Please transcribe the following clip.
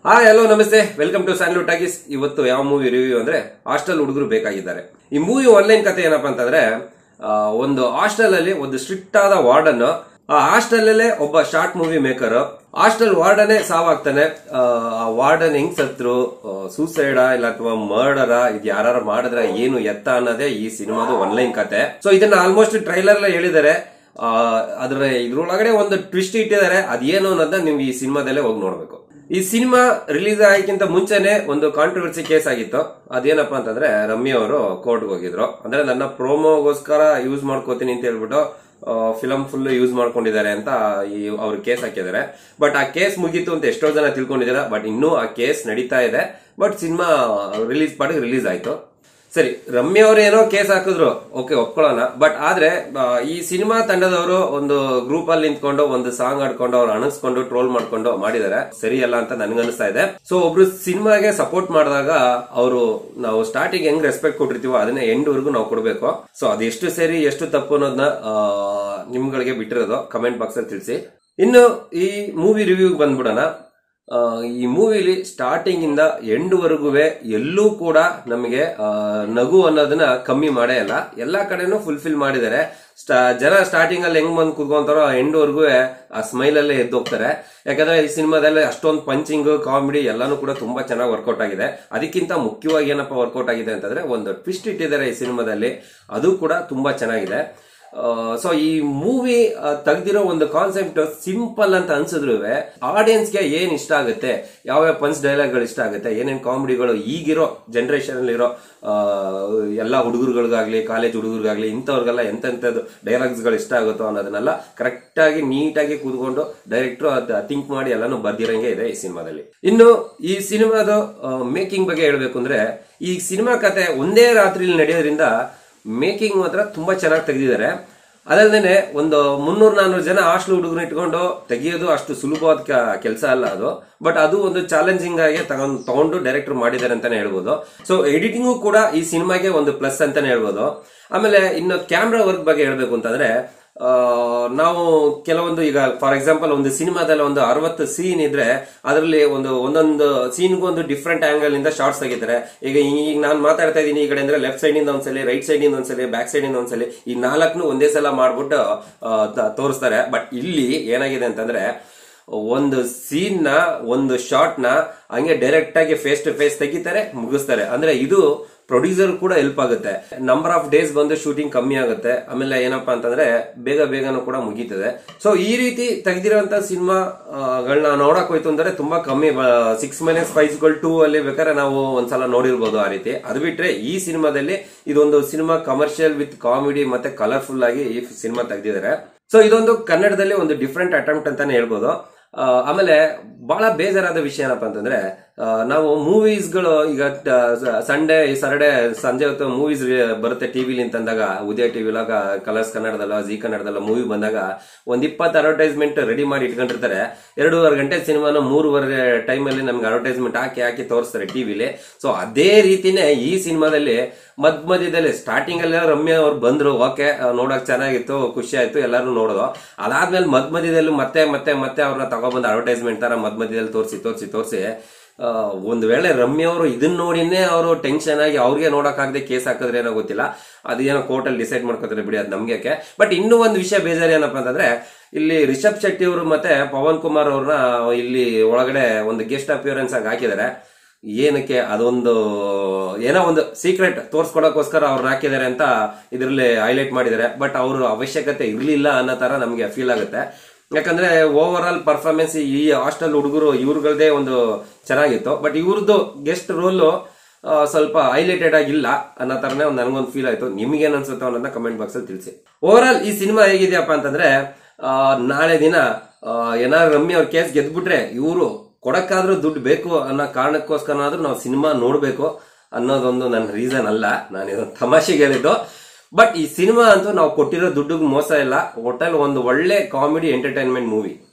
ಹಾ ಹಲೋ ನಮಸ್ತೆ welcome to ಸ್ಯಾನ್ಲೂಟ್ talkies ಇವತ್ತು ಯಾವ ಮೂವಿ ರಿವ್ಯೂ ಅಂದ್ರೆ ಹಾಸ್ಟೆಲ್ ಹುಡುಗರು ಬೇಕಾಗಿದ್ದಾರೆ ಈ ಮೂವಿ ಆನ್ಲೈನ್ ಕತೆ ಏನಪ್ಪಾ ಅಂತಂದ್ರೆ ಆ, ಒಂದು ಹಾಸ್ಟೆಲ್ ಅಲ್ಲಿ ಒಂದು ಸ್ಟ್ರಿಕ್ಟ್ ಆದ ವಾರ್ಡನ್ ಆ ಹಾಸ್ಟೆಲ್ ಅಲ್ಲೇ ಒಬ್ಬ ಶಾರ್ಟ್ ಮೂವಿ ಮೇಕರ್ ಹಾಸ್ಟೆಲ್ ವಾರ್ಡನೇ ಸಾವಾಗ್ತಾನೆ ಆ ವಾರ್ಡನ್ ಹೆಂಗ್ ಸತ್ರು ಸೂಸೈಡ ಇಲ್ಲ ಅಥವಾ ಮರ್ಡರ ಇದು ಯಾರು ಮಾಡಿದ್ರೆ ಏನು ಎತ್ತ ಅನ್ನೋದೇ ಈ ಸಿನಿಮಾದು ಆನ್ಲೈನ್ ಕತೆ ಸೊ ಇದನ್ನ ಆಲ್ಮೋಸ್ಟ್ ಟ್ರೈಲರ್ ಹೇಳಿದ್ದಾರೆ ಆ, ಅದ್ರ ಇದ್ರೊಳಗಡೆ ಒಂದು ಟ್ವಿಸ್ಟ್ ಇಟ್ಟಿದ್ದಾರೆ ಅದೇನು ಅನ್ನೋದನ್ನ ನೀವು ಈ ಸಿನಿಮಾದಲ್ಲೇ ಹೋಗಿ ನೋಡ್ಬೇಕು ಈ ಸಿನಿಮಾ ರಿಲೀಸ್ ಆಗಕ್ಕಿಂತ ಮುಂಚೆನೆ ಒಂದು ಕಾಂಟ್ರವರ್ಸಿ ಕೇಸ್ ಆಗಿತ್ತು ಅದೇನಪ್ಪಾ ಅಂತಂದ್ರೆ ರಮ್ಯ ಅವರು ಕೋರ್ಟ್ಗೆ ಹೋಗಿದ್ರು ಅಂದ್ರೆ ನನ್ನ ಪ್ರೋಮೋಗೋಸ್ಕರ ಯೂಸ್ ಮಾಡ್ಕೋತೀನಿ ಅಂತ ಹೇಳ್ಬಿಟ್ಟು ಫಿಲಂ ಫುಲ್ ಯೂಸ್ ಮಾಡ್ಕೊಂಡಿದ್ದಾರೆ ಅಂತ ಈ ಅವ್ರು ಕೇಸ್ ಹಾಕಿದ್ದಾರೆ ಬಟ್ ಆ ಕೇಸ್ ಮುಗೀತು ಅಂತ ಎಷ್ಟೋ ಜನ ತಿಳ್ಕೊಂಡಿದ್ದಾರೆ ಬಟ್ ಇನ್ನೂ ಆ ಕೇಸ್ ನಡೀತಾ ಇದೆ ಬಟ್ ಸಿನಿಮಾ ರಿಲೀಸ್ ಪಾಡಿಗೆ ರಿಲೀಸ್ ಆಯ್ತು ಸರಿ ರಮ್ಯ ಅವ್ರು ಏನೋ ಕೇಸ್ ಹಾಕಿದ್ರು ಓಕೆ ಒಪ್ಕೊಳ್ಳೋಣ ಬಟ್ ಆದ್ರೆ ಆ, ಈ ಸಿನಿಮಾ ತಂಡದವರು ಒಂದು ಗ್ರೂಪ್ ಅಲ್ಲಿ ನಿಂತ್ಕೊಂಡು ಒಂದು ಸಾಂಗ್ ಆಡ್ಕೊಂಡು ಅವ್ರು ಅಣಸ್ಕೊಂಡು ಟ್ರೋಲ್ ಮಾಡ್ಕೊಂಡು ಮಾಡಿದ್ದಾರೆ ಸರಿಯಲ್ಲ ಅಂತ ನನ್ಗನ್ನಿಸ್ತಾ ಇದೆ ಸೊ ಒಬ್ರು ಸಿನಿಮಾಗೆ ಸಪೋರ್ಟ್ ಮಾಡಿದಾಗ ಅವರು ನಾವು ಸ್ಟಾರ್ಟಿಂಗ್ ಹೆಂಗ್ ರೆಸ್ಪೆಕ್ಟ್ ಕೊಟ್ಟಿರ್ತೀವೋ ಅದನ್ನ ಎಂಡ್ ವರ್ಗು ನಾವು ಕೊಡ್ಬೇಕು ಸೊ ಅದೆಷ್ಟು ಸರಿ ಎಷ್ಟು ತಪ್ಪು ಅನ್ನೋದನ್ನ ನಿಮ್ಗಳಿಗೆ ಬಿಟ್ಟಿರೋದು ಕಮೆಂಟ್ ಬಾಕ್ಸ್ ಅಲ್ಲಿ ತಿಳಿಸಿ ಇನ್ನು ಈ ಮೂವಿ ರಿವ್ಯೂ ಬಂದ್ಬಿಡೋಣ ಆ, ಈ ಮೂವಿಲಿ ಸ್ಟಾರ್ಟಿಂಗ್ ಇಂದ ಎಂಡ್ ವರೆಗೂ ಎಲ್ಲೂ ಕೂಡ ನಮಗೆ ಆ, ನಗು ಅನ್ನೋದನ್ನ ಕಮ್ಮಿ ಮಾಡೇ ಇಲ್ಲ ಎಲ್ಲಾ ಕಡೆನೂ ಫುಲ್ಫಿಲ್ ಮಾಡಿದ್ದಾರೆ ಸ್ಟಾ- ಜನ ಸ್ಟಾರ್ಟಿಂಗ್ ಅಲ್ಲಿ ಹೆಂಗ್ ಬಂದ್ ಕುತ್ಕೊಂತಾರೋ ಎಂಡ್ ವರ್ಗೂ ಆ ಸ್ಮೈಲ್ ಅಲ್ಲೇ ಎದ್ದು ಹೋಗ್ತಾರೆ ಯಾಕಂದ್ರೆ ಈ ಸಿನಿಮಾದಲ್ಲಿ ಅಷ್ಟೊಂದು ಪಂಚಿಂಗ್ ಕಾಮಿಡಿ ಎಲ್ಲಾನು ಕೂಡ ತುಂಬಾ ಚೆನ್ನಾಗಿ ವರ್ಕೌಟ್ ಆಗಿದೆ ಅದಕ್ಕಿಂತ ಮುಖ್ಯವಾಗಿ ಏನಪ್ಪ ವರ್ಕೌಟ್ ಆಗಿದೆ ಅಂತಂದ್ರೆ ಒಂದು ಟ್ವಿಸ್ಟ್ ಇಟ್ಟಿದ್ದಾರೆ ಈ ಸಿನಿಮಾದಲ್ಲಿ ಅದು ಕೂಡ ತುಂಬಾ ಚೆನ್ನಾಗಿದೆ ಸೊ ಈ ಮೂವಿ ತೆಗ್ದಿರೋ ಒಂದು ಕಾನ್ಸೆಪ್ಟ್ ಸಿಂಪಲ್ ಅಂತ ಅನ್ಸಿದ್ರು ಆಡಿಯನ್ಸ್ಗೆ ಏನ್ ಇಷ್ಟ ಆಗುತ್ತೆ ಯಾವ ಯಾವ ಪಂಚ್ ಡೈಲಾಗ್ಗಳು ಇಷ್ಟ ಆಗುತ್ತೆ ಏನೇನ್ ಕಾಮಿಡಿಗಳು ಈಗಿರೋ ಜನರೇಷನ್ ಅಲ್ಲಿರೋ ಆ, ಎಲ್ಲಾ ಹುಡುಗರುಗಳಿಗಾಗ್ಲಿ ಕಾಲೇಜ್ ಹುಡುಗರಿಗಾಗ್ಲಿ ಇಂಥವ್ರಿಗೆಲ್ಲ ಎಂತೆಂಥದ್ದು ಡೈಲಾಗ್ಸ್ ಗಳು ಇಷ್ಟ ಆಗುತ್ತೋ ಅನ್ನೋದನ್ನೆಲ್ಲ ಕರೆಕ್ಟ್ ಆಗಿ ನೀಟಾಗಿ ಕೂತ್ಕೊಂಡು ಡೈರೆಕ್ಟರ್ ಥಿಂಕ್ ಮಾಡಿ ಎಲ್ಲಾನು ಬರ್ದಿರಂಗೆ ಇದೆ ಈ ಸಿನಿಮಾದಲ್ಲಿ ಇನ್ನು ಈ ಸಿನಿಮಾದ ಮೇಕಿಂಗ್ ಬಗ್ಗೆ ಹೇಳ್ಬೇಕು ಅಂದ್ರೆ ಈ ಸಿನಿಮಾ ಕತೆ ಒಂದೇ ರಾತ್ರಿಲಿ ನಡೆಯೋದ್ರಿಂದ ಮೇಕಿಂಗ್ ಮಾತ್ರ ತುಂಬಾ ಚೆನ್ನಾಗಿ ತೆಗೆದಿದ್ದಾರೆ ಅದಲ್ಲದೆ ಒಂದು ಮುನ್ನೂರ್ ನಾನ್ನೂರು ಜನ ಹಾಸ್ಟೆಲ್ ಹುಡುಗರು ಇಟ್ಕೊಂಡು ತೆಗಿಯೋದು ಅಷ್ಟು ಸುಲಭವಾದ ಕೆಲಸ ಅಲ್ಲ ಅದು ಬಟ್ ಅದು ಒಂದು ಚಾಲೆಂಜಿಂಗ್ ಆಗಿ ತಗೊಂಡ್ ತಗೊಂಡು ಡೈರೆಕ್ಟರ್ ಮಾಡಿದ್ದಾರೆ ಅಂತಾನೆ ಹೇಳ್ಬೋದು ಸೊ ಎಡಿಟಿಂಗು ಕೂಡ ಈ ಸಿನಿಮಾಗೆ ಒಂದು ಪ್ಲಸ್ ಅಂತಾನೆ ಹೇಳ್ಬೋದು ಆಮೇಲೆ ಇನ್ನು ಕ್ಯಾಮ್ರಾ ವರ್ಕ್ ಬಗ್ಗೆ ಹೇಳ್ಬೇಕು ಅಂತಂದ್ರೆ ಆ, ನಾವು ಕೆಲವೊಂದು ಈಗ ಫಾರ್ ಎಕ್ಸಾಂಪಲ್ ಒಂದು ಸಿನಿಮಾದಲ್ಲಿ ಒಂದು ಅರವತ್ತು ಸೀನ್ ಇದ್ರೆ ಅದರಲ್ಲಿ ಒಂದು ಒಂದೊಂದು ಸೀನ್ಗೂ ಒಂದು ಡಿಫ್ರೆಂಟ್ ಆಂಗಲ್ ಇಂದ ಶಾರ್ಟ್ಸ್ ತೆಗಿತಾರೆ ಈಗ ಈಗ ನಾನು ಮಾತಾಡ್ತಾ ಇದ್ದೀನಿ ಈ ಕಡೆ ಅಂದ್ರೆ ಲೆಫ್ಟ್ ಸೈಡ್ ಇಂದ ಒಂದ್ಸಲಿ ರೈಟ್ ಸೈಡ್ ಇಂದ ಒಂದ್ಸಲಿ ಬ್ಯಾಕ್ ಸೈಡ್ ಇಂದ ಒಂದ್ಸಲಿ ಈ ನಾಲ್ಕನ್ನು ಒಂದೇ ಸಲ ಮಾಡ್ಬಿಟ್ಟು ಆ, ತ- ತೋರಿಸ್ತಾರೆ ಬಟ್ ಇಲ್ಲಿ ಏನಾಗಿದೆ ಅಂತಂದ್ರೆ ಒಂದು ಸೀನ್ ನ ಒಂದು ಶಾರ್ಟ್ ನ ಹಂಗೆ ಡೈರೆಕ್ಟ್ ಆಗಿ ಫೇಸ್ ಟು ಫೇಸ್ ತೆಗಿತಾರೆ ಮುಗಿಸ್ತಾರೆ ಅಂದ್ರೆ ಇದು ಪ್ರೊಡ್ಯೂಸರ್ ಕೂಡ ಹೆಲ್ಪ್ ಆಗುತ್ತೆ ನಂಬರ್ ಆಫ್ ಡೇಸ್ ಬಂದು ಶೂಟಿಂಗ್ ಕಮ್ಮಿ ಆಗುತ್ತೆ ಆಮೇಲೆ ಏನಪ್ಪಾ ಅಂತಂದ್ರೆ ಬೇಗ ಬೇಗನೂ ಕೂಡ ಮುಗೀತದೆ ಸೊ ಈ ರೀತಿ ತೆಗೆದಿರುವಂತ ಸಿನಿಮಾಗಳನ್ನ ನೋಡಕ್ ಹೋಯ್ತು ಅಂದ್ರೆ ತುಂಬಾ ಕಮ್ಮಿ ಸಿಕ್ಸ್ ಮೈನಸ್ ಫೈವ್ಸ್ಗಳು ಟೂ ಅಲ್ಲಿ ಬೇಕಾದ್ರೆ ನಾವು ಒಂದ್ಸಲ ನೋಡಿರ್ಬೋದು ಆ ರೀತಿ ಅದು ಬಿಟ್ರೆ ಈ ಸಿನಿಮಾದಲ್ಲಿ ಇದೊಂದು ಸಿನಿಮಾ ಕಮರ್ಷಿಯಲ್ ವಿತ್ ಕಾಮಿಡಿ ಮತ್ತೆ ಕಲರ್ಫುಲ್ ಆಗಿ ಈ ಸಿನಿಮಾ ತೆಗೆದಿದ್ದಾರೆ ಸೊ ಇದೊಂದು ಕನ್ನಡದಲ್ಲಿ ಒಂದು ಡಿಫ್ರೆಂಟ್ ಅಟೆಂಪ್ಟ್ ಅಂತಾನೆ ಹೇಳ್ಬೋದು ಆ, ಆಮೇಲೆ ಬಹಳ ಬೇಜಾರಾದ ವಿಷಯ ಏನಪ್ಪಾ ಅಂತಂದ್ರೆ ಆ, ನಾವು ಮೂವೀಸ್ಗಳು ಈಗ ಸಂಡೇ ಸರ್ಡೇ ಸಂಜೆ ಹೊತ್ತು ಮೂವೀಸ್ ಬರುತ್ತೆ ಟಿವಿಲಿ ಅಂತಂದಾಗ ಉದಯ ಟಿವಿಲಾಗ ಕಲರ್ಸ್ ಕನ್ನಡದಲ್ಲ ಜಿ ಕನ್ನಡದಲ್ಲ ಮೂವಿ ಬಂದಾಗ ಒಂದ್ ಇಪ್ಪತ್ತು ಅಡ್ವರ್ಟೈಸ್ಮೆಂಟ್ ರೆಡಿ ಮಾಡಿ ಇಟ್ಕೊಂಡಿರ್ತಾರೆ ಎರಡೂವರೆ ಗಂಟೆ ಸಿನಿಮಾನ ಮೂರುವರೆ ಟೈಮಲ್ಲಿ ನಮ್ಗೆ ಅಡ್ವರ್ಟೈಸ್ಮೆಂಟ್ ಹಾಕಿ ಹಾಕಿ ತೋರಿಸ್ತಾರೆ ಟಿವಿಲಿ ಸೊ ಅದೇ ರೀತಿನೇ ಈ ಸಿನಿಮಾದಲ್ಲಿ ಮಧ್ಯ ಮಧ್ಯದಲ್ಲಿ ಸ್ಟಾರ್ಟಿಂಗ್ ಅಲ್ಲಿ ರಮ್ಯಾ ಅವ್ರು ಬಂದ್ರು ಓಕೆ ನೋಡಕ್ ಚೆನ್ನಾಗಿತ್ತು ಖುಷಿ ಆಯ್ತು ಎಲ್ಲರೂ ನೋಡೋದು ಅದಾದ್ಮೇಲೆ ಮಧ್ಯ ಮಧ್ಯದಲ್ಲಿ ಮತ್ತೆ ಮತ್ತೆ ಮತ್ತೆ ಅವ್ರನ್ನ ತಗೊಬಂದು ಅಡ್ವರ್ಟೈಸ್ಮೆಂಟ್ ತರ ಮಧ್ಯ ಮಧ್ಯದಲ್ಲಿ ತೋರಿಸಿ ತೋರಿಸಿ ತೋರಿಸಿ ಒಂದ್ ವೇಳೆ ರಮ್ಯ ಅವರು ಇದನ್ನ ನೋಡಿನೇ ಅವರು ಟೆನ್ಷನ್ ಆಗಿ ಅವ್ರಿಗೆ ನೋಡಕ್ಕಾಗದೆ ಕೇಸ್ ಹಾಕಿದ್ರೆ ಏನೋ ಗೊತ್ತಿಲ್ಲ ಅದೇನೋ ಕೋರ್ಟ್ ಅಲ್ಲಿ ಡಿಸೈಡ್ ಮಾಡ್ಕೋತಾರೆ ಬಿಡಿ ಅದು ನಮ್ಗೆ ಯಾಕೆ ಬಟ್ ಇನ್ನೂ ಒಂದು ವಿಷಯ ಬೇಜಾರು ಏನಪ್ಪಾ ಅಂತಂದ್ರೆ ಇಲ್ಲಿ ರಿಷಬ್ ಶೆಟ್ಟಿ ಅವರು ಮತ್ತೆ ಪವನ್ ಕುಮಾರ್ ಅವ್ರನ್ನ ಇಲ್ಲಿ ಒಳಗಡೆ ಒಂದು ಗೆಸ್ಟ್ ಅಪಿಯರೆನ್ಸ್ ಆಗಿ ಹಾಕಿದ್ದಾರೆ ಏನಕ್ಕೆ ಅದೊಂದು ಏನೋ ಒಂದು ಸೀಕ್ರೆಟ್ ತೋರ್ಸ್ಕೊಡಕ್ಕೋಸ್ಕರ ಅವ್ರನ್ನ ಹಾಕಿದ್ದಾರೆ ಅಂತ ಇದರಲ್ಲಿ ಹೈಲೈಟ್ ಮಾಡಿದ್ದಾರೆ ಬಟ್ ಅವ್ರ ಅವಶ್ಯಕತೆ ಇರ್ಲಿಲ್ಲ ಅನ್ನೋ ತರ ನಮಗೆ ಫೀಲ್ ಆಗುತ್ತೆ ಯಾಕಂದ್ರೆ ಓವರ್ ಆಲ್ ಪರ್ಫಾರ್ಮೆನ್ಸ್ ಈ ಹಾಸ್ಟೆಲ್ ಹುಡುಗರು ಇವ್ರಗಳದೇ ಒಂದು ಚೆನ್ನಾಗಿತ್ತು ಬಟ್ ಇವ್ರದ್ದು ಗೆಸ್ಟ್ ರೋಲು ಸ್ವಲ್ಪ ಹೈಲೈಟೆಡ್ ಆಗಿಲ್ಲ ಅನ್ನೋ ತರನೇ ಒಂದು ನನಗೊಂದು ಫೀಲ್ ಆಯ್ತು ನಿಮ್ಗೇನ್ ಅನ್ಸುತ್ತೆ ಅನ್ನೋದನ್ನ ಕಮೆಂಟ್ ಬಾಕ್ಸ್ ಅಲ್ಲಿ ತಿಳಿಸಿ ಓವರ್ ಆಲ್ ಈ ಸಿನಿಮಾ ಹೇಗಿದೆಯಪ್ಪ ಅಂತಂದ್ರೆ ಆ, ನಾಳೆ ದಿನ ಆ, ಏನಾದ್ರು ರಮ್ಯ ಅವ್ರ ಕೇಸ್ ಗೆದ್ಬಿಟ್ರೆ ಇವರು ಕೊಡಕ್ಕಾದ್ರೂ ದುಡ್ಡು ಬೇಕು ಅನ್ನೋ ಕಾರಣಕ್ಕೋಸ್ಕರನಾದ್ರೂ ನಾವು ಸಿನಿಮಾ ನೋಡ್ಬೇಕು ಅನ್ನೋದೊಂದು ನನ್ನ ರೀಸನ್ ಅಲ್ಲ ನಾನು ಇದೊಂದು ತಮಾಷೆಗೆ ಹೇಳಿದ್ದು ಬಟ್ ಈ ಸಿನಿಮಾ ಅಂತೂ ನಾವು ಕೊಟ್ಟಿರೋ ದುಡ್ಡಿಗೆ ಮೋಸ ಇಲ್ಲ ಒಟ್ಟಲ್ಲಿ ಒಂದು ಒಳ್ಳೆ ಕಾಮಿಡಿ ಎಂಟರ್ಟೈನ್ಮೆಂಟ್ ಮೂವಿ